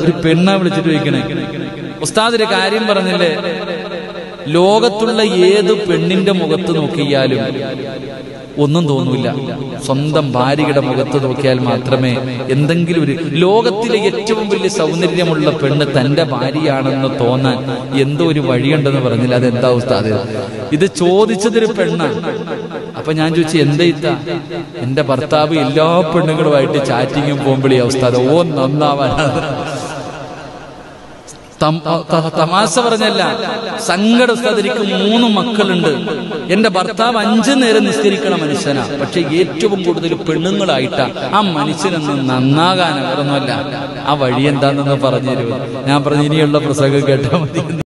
ഒരു പെണ്ണാ വിളിച്ചിട്ട് ചോദിക്കണേ ഉസ്താദ് ഒരു കാര്യം പറഞ്ഞില്ലേ ലോകത്തുള്ള ഏത് പെണ്ണിന്റെ മുഖത്ത് നോക്കിയാലും ഒന്നും തോന്നൂല സ്വന്തം ഭാര്യയുടെ മുഖത്ത് നോക്കിയാൽ മാത്രമേ എന്തെങ്കിലും ഒരു ലോകത്തിലെ ഏറ്റവും വലിയ സൗന്ദര്യമുള്ള പെണ്ണ് തന്റെ ഭാര്യയാണെന്ന് തോന്നാൻ എന്തോ ഒരു വഴിയുണ്ടെന്ന് പറഞ്ഞില്ല അതെന്താ ഉസ്താദ് ഇത് ചോദിച്ചതൊരു പെണ്ണാണ് അപ്പൊ ഞാൻ ചോദിച്ചു എന്താ ഇത്ത എന്റെ ഭർത്താവ് എല്ലാ പെണ്ണുങ്ങളുമായിട്ട് ചാറ്റിങ്ങും പോകുമ്പോഴേ ഉസ്താദ് ഓ നന്നാവാനാണ് തം- ത- തമാശ പറഞ്ഞല്ല സങ്കടസ്ഥതിരിക്ക് മൂന്ന് മക്കളുണ്ട് എന്റെ ഭർത്താവ് അഞ്ചു നേരം നിസ്കരിക്കണ മനുഷ്യനാ പക്ഷെ ഏറ്റവും കൂടുതൽ പെണ്ണുങ്ങളായിട്ടാ ആ മനുഷ്യനൊന്ന് നന്നാകാൻ വേറൊന്നുമല്ല ആ വഴി എന്താണെന്ന് പറഞ്ഞു തരുമോ ഞാൻ പറഞ്ഞു ഇനിയുള്ള പ്രസംഗം കേട്ടാൽ മതി